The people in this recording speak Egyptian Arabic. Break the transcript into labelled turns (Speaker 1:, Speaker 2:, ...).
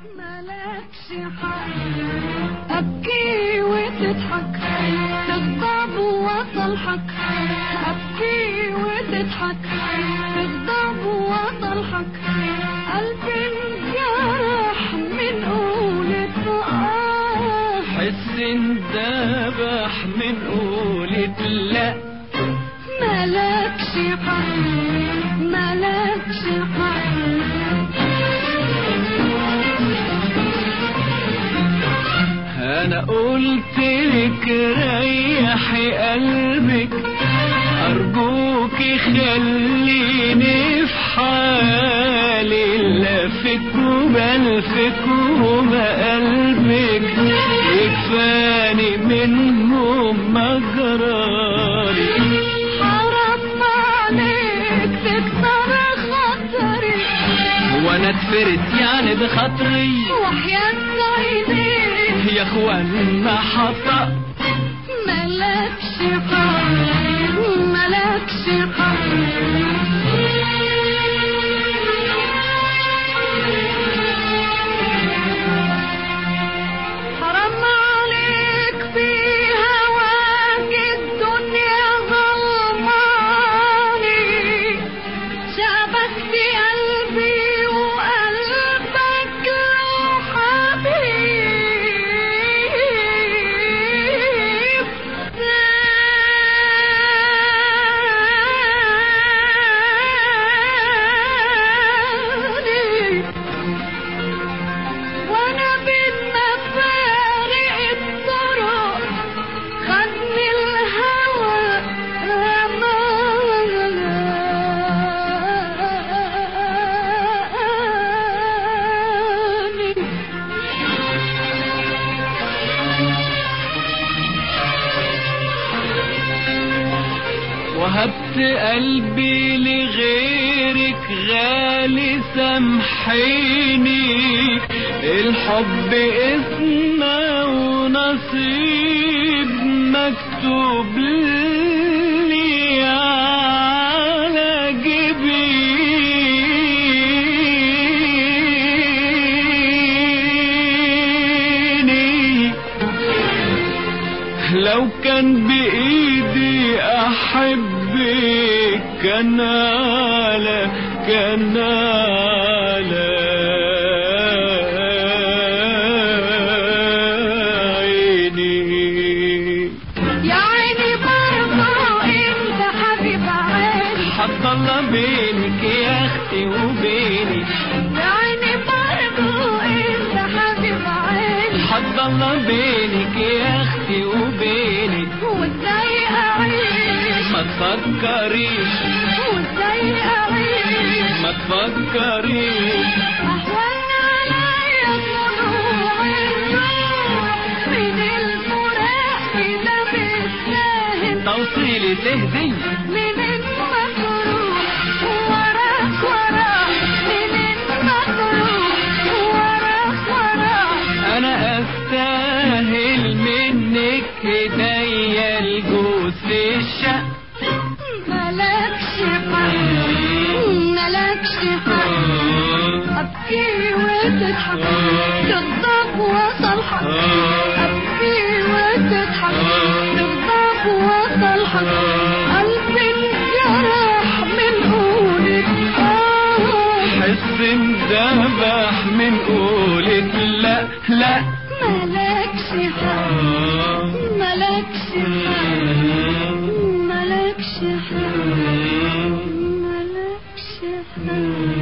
Speaker 1: مالكش حق أبكي وتضحك تغضب وأصلحك أبكي وتضحك تغضب وأصلحك قلبي انجرح من قولة آه
Speaker 2: حس اندبح من قولة لا
Speaker 1: مالكش حق مالكش حق
Speaker 2: انا قلت لك ريحي قلبك ارجوك خليني في حالي لفك وبلفك وما قلبك يكفاني منهم مجراري
Speaker 1: حرام عليك تكسر خاطري
Speaker 2: وانا اتفرت يعني بخاطري
Speaker 1: وحياة عينيك
Speaker 2: يا اخوانا حطأ
Speaker 1: ملكش حق ملكش حق حرام عليك في هواك الدنيا ظلماني شبكت قلبي وقلبك له حبيب ثاني وانا بين مفارق الطرق خدني الهوى رماني
Speaker 2: وهبت قلبي لغيرك غالي سامحيني الحب اسمه ونصيب مكتوب لي على جبيني لو كان بإيدي أحبك كان على كان على عيني
Speaker 1: يا عيني برضه انت حبيب عيني
Speaker 2: حط الله بينك يا اختي وبيني
Speaker 1: يا عيني برضه انت حبيب عيني
Speaker 2: حط الله بينك يا اختي وبيني
Speaker 1: وازاي اعيش
Speaker 2: ما تفكريش
Speaker 1: وازاي اعيش
Speaker 2: ما تفكريش
Speaker 1: اهون عليا طلوع الروح من الفراق كده بالساهل
Speaker 2: توصيلي تهدي
Speaker 1: منين ما تروح وراك وراك منين ما تروح وراك وراك
Speaker 2: انا استاهل منك هدية الجوز الشق
Speaker 1: ملكش حق ملكش حق ابكي وتضحك تغضب وصلحك ابكي وتضحك تغضب وصلحك قلبي انجرح من قولك اه
Speaker 2: حس اندبح من قولة لا لا
Speaker 1: ملكش حق ملكش حق ملكش حق ملكش حق